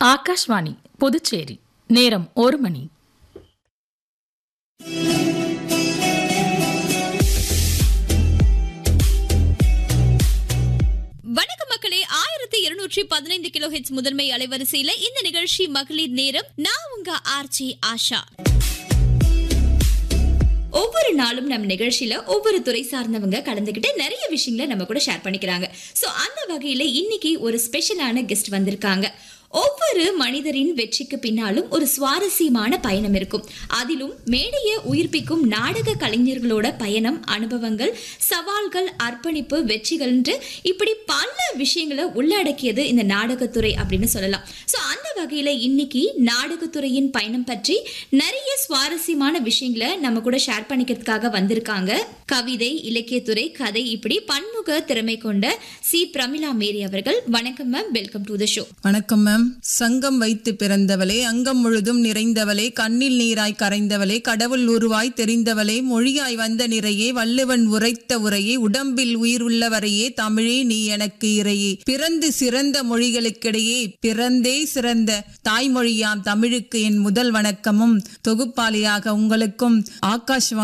ஆகாஷ்வாணி புதுச்சேரி நேரம் ஒரு மணி வணக்கம் மக்களே ஆயிரத்தி இருநூற்றி பதினைந்து கிலோ ஹெச் முதன்மை அலைவரிசையில இந்த நிகழ்ச்சி மகளிர் நேரம் நான் உங்க ஆர்ச்சி ஆஷா ஒவ்வொரு நாளும் நம்ம நிகழ்ச்சியில ஒவ்வொரு துறை சார்ந்தவங்க கலந்துக்கிட்டு நிறைய விஷயங்களை நம்ம கூட ஷேர் பண்ணிக்கிறாங்க சோ அந்த வகையில இன்னைக்கு ஒரு ஸ்பெஷலான கெஸ்ட் வந்திருக்காங்க ஒவ்வொரு மனிதரின் வெற்றிக்கு பின்னாலும் ஒரு சுவாரஸ்யமான பயணம் இருக்கும் அதிலும் மேடையை உயிர்ப்பிக்கும் நாடக கலைஞர்களோட பயணம் அனுபவங்கள் சவால்கள் அர்ப்பணிப்பு வெற்றிகள்ன்று இப்படி பல விஷயங்களை உள்ளடக்கியது இந்த நாடகத்துறை அப்படின்னு சொல்லலாம் ஸோ அந்த வகையில் இன்னைக்கு நாடகத்துறையின் பயணம் பற்றி நிறைய சுவாரஸ்யமான விஷயங்களை நம்ம கூட ஷேர் பண்ணிக்கிறதுக்காக வந்திருக்காங்க கவிதை இலக்கியத்துறை கதை இப்படி பன்முக திறமை கொண்ட சி பிரமிளா மேரி அவர்கள் வணக்கம் ma'am welcome to the show வணக்கம் மேம் சங்கம் வைத்து பிறந்தவளே அங்கம் முழுதும் நிறைந்தவளே கண்ணில் நீராய் கரைந்தவளே கடவுள் உருவாய் தெரிந்தவளே மொழியாய் வந்த நிறையே வள்ளுவன் உரைத்த உரையே உடம்பில் உயிர் உள்ளவரையே தமிழே நீ எனக்கு இறையே பிறந்து சிறந்த மொழிகளுக்கிடையே பிறந்தே சிறந்த தாய்மொழியாம் தமிழுக்கு என் முதல் வணக்கமும் தொகுப்பாளியாக உங்களுக்கும் ஆகாஷ்வாணி